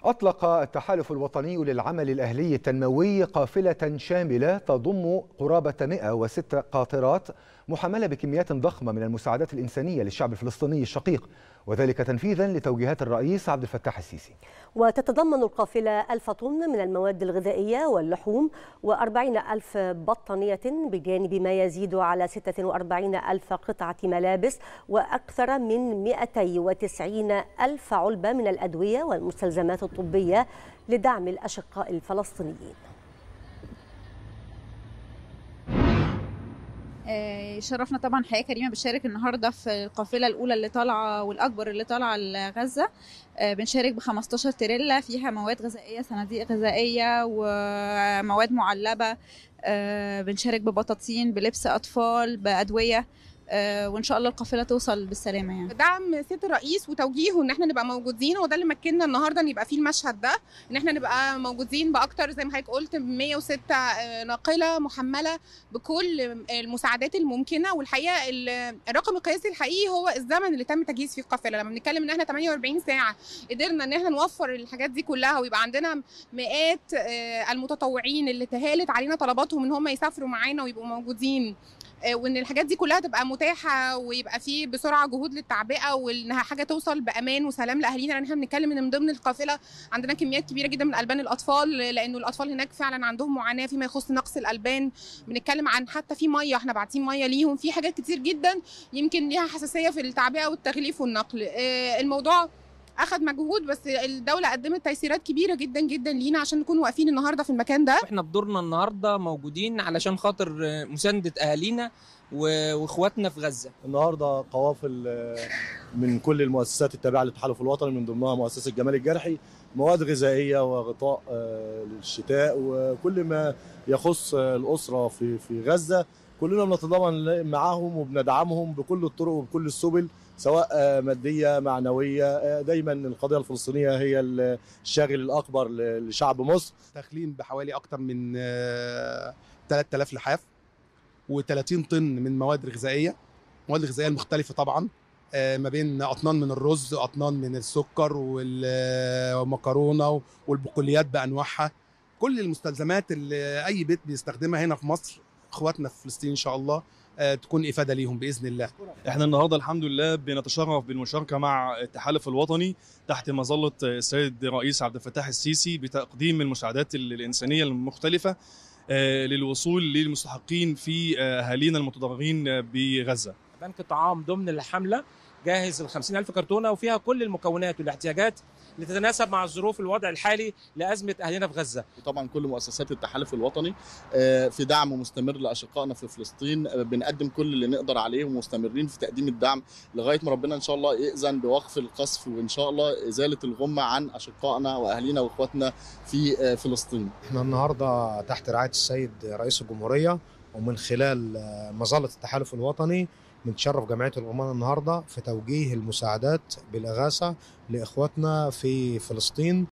أطلق التحالف الوطني للعمل الأهلي التنموي قافلة شاملة تضم قرابة 106 قاطرات محملة بكميات ضخمة من المساعدات الإنسانية للشعب الفلسطيني الشقيق وذلك تنفيذا لتوجيهات الرئيس عبد الفتاح السيسي وتتضمن القافلة ألف طن من المواد الغذائية واللحوم وأربعين ألف بطانية بجانب ما يزيد على 46 ألف قطعة ملابس وأكثر من 290 ألف علبة من الأدوية والمستلزمات الطبية لدعم الأشقاء الفلسطينيين شرفنا طبعا حياه كريمه بتشارك النهارده في القافله الاولى اللي طالعه والاكبر اللي طالعه لغزه بنشارك ب 15 تريلا فيها مواد غذائيه صناديق غذائيه ومواد معلبه بنشارك ببطاطين بلبس اطفال بادويه وان شاء الله القافله توصل بالسلامه يعني دعم سياده الرئيس وتوجيهه ان احنا نبقى موجودين وده اللي مكننا النهارده ان يبقى فيه المشهد ده ان احنا نبقى موجودين باكتر زي ما حضرتك قلت 106 ناقله محمله بكل المساعدات الممكنه والحقيقه الرقم القياسي الحقيقي هو الزمن اللي تم تجهيز فيه القافله لما بنتكلم ان احنا 48 ساعه قدرنا ان احنا نوفر الحاجات دي كلها ويبقى عندنا مئات المتطوعين اللي تهالت علينا طلباتهم ان هم يسافروا معانا ويبقوا موجودين وان الحاجات دي كلها تبقى متاحه ويبقى في بسرعه جهود للتعبئه وانها حاجه توصل بامان وسلام لاهالينا لان احنا بنتكلم ان من ضمن القافله عندنا كميات كبيره جدا من البان الاطفال لانه الاطفال هناك فعلا عندهم معاناه فيما يخص نقص الالبان بنتكلم عن حتى في ميه احنا باعتين ميه ليهم في حاجات كتير جدا يمكن ليها حساسيه في التعبئه والتغليف والنقل الموضوع اخذ مجهود بس الدوله قدمت تيسيرات كبيره جدا جدا لينا عشان نكون واقفين النهارده في المكان ده احنا بدورنا النهارده موجودين علشان خاطر مسانده اهالينا واخواتنا في غزه النهارده قوافل من كل المؤسسات التابعه للتحالف الوطني من ضمنها مؤسسه جمال الجرحي مواد غذائيه وغطاء للشتاء وكل ما يخص الاسره في في غزه كلنا بنتضامن معاهم وبندعمهم بكل الطرق وبكل السبل سواء ماديه معنويه دايما القضيه الفلسطينيه هي الشاغل الاكبر لشعب مصر داخلين بحوالي اكتر من 3000 لحاف و30 طن من مواد غذائيه مواد غذائيه المختلفه طبعا ما بين اطنان من الرز واطنان من السكر والمكرونه والبقوليات بانواعها كل المستلزمات اللي اي بيت بيستخدمها هنا في مصر اخواتنا في فلسطين ان شاء الله تكون افاده ليهم باذن الله. احنا النهارده الحمد لله بنتشرف بالمشاركه مع التحالف الوطني تحت مظله السيد الرئيس عبد الفتاح السيسي بتقديم المساعدات الانسانيه المختلفه للوصول للمستحقين في اهالينا المتضررين بغزه. بنك الطعام ضمن الحمله جاهز ال 50000 كرتونه وفيها كل المكونات والاحتياجات اللي تتناسب مع الظروف الوضع الحالي لازمه اهلنا في غزه. وطبعا كل مؤسسات التحالف الوطني في دعم مستمر لاشقائنا في فلسطين بنقدم كل اللي نقدر عليه ومستمرين في تقديم الدعم لغايه ما ربنا ان شاء الله ياذن بوقف القصف وان شاء الله ازاله الغمه عن اشقائنا واهالينا واخواتنا في فلسطين. احنا النهارده تحت رعايه السيد رئيس الجمهوريه ومن خلال مظله التحالف الوطني بنتشرف جمعيه الامم النهارده في توجيه المساعدات بالاغاثه لاخواتنا في فلسطين